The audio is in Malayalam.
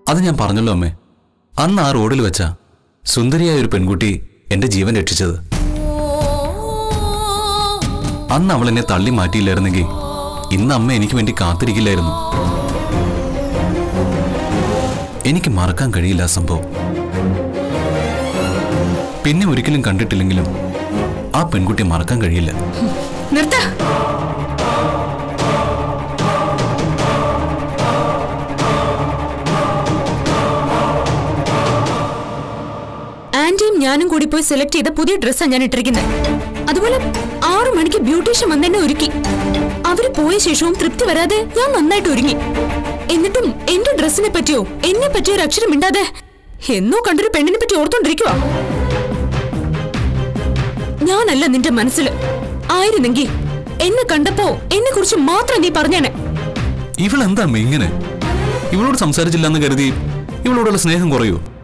അത് ഞാൻ പറഞ്ഞല്ലോ അമ്മേ അന്ന് ആ റോഡിൽ വെച്ചാ സുന്ദരിയായ ഒരു പെൺകുട്ടി എന്റെ ജീവൻ രക്ഷിച്ചത് അന്ന് അവൾ എന്നെ തള്ളി മാറ്റിയില്ലായിരുന്നെങ്കിൽ ഇന്ന് അമ്മ എനിക്ക് വേണ്ടി കാത്തിരിക്കില്ലായിരുന്നു എനിക്ക് മറക്കാൻ കഴിയില്ല ആ സംഭവം പിന്നെ ഒരിക്കലും കണ്ടിട്ടില്ലെങ്കിലും ആ പെൺകുട്ടിയെ മറക്കാൻ കഴിയില്ല നിർത്ത ആന്റിയും ഞാനും കൂടി പോയി സെലക്ട് ചെയ്ത പുതിയ ഡ്രസ്സാണ് ഞാൻ ഇട്ടിരിക്കുന്നത് അതുപോലെ ആറു മണിക്ക് ബ്യൂട്ടീഷ്യൻ വന്നെന്നെ ഒരുക്കി അവര് പോയ ശേഷവും തൃപ്തി വരാതെ ഞാൻ നന്നായിട്ട് ഒരുങ്ങി എന്നിട്ടും എന്റെ ഡ്രസ്സിനെ പറ്റിയോ എന്നെ പറ്റിയോ ഒരു അക്ഷരം മിണ്ടാതെ എന്നോ കണ്ടൊരു പെണ്ണിനെ പറ്റി ഓർത്തോണ്ടിരിക്കുവാ ഞാനല്ല നിന്റെ മനസ്സിൽ ആയിരുന്നെങ്കിൽ എന്നെ കണ്ടപ്പോ എന്നെ കുറിച്ച് മാത്രം നീ പറഞ്ഞേനെ ഇവളെന്താ അമ്മേ ഇങ്ങനെ ഇവളോട് സംസാരിച്ചില്ലെന്ന് കരുതി ഇവളോടുള്ള സ്നേഹം കുറയൂ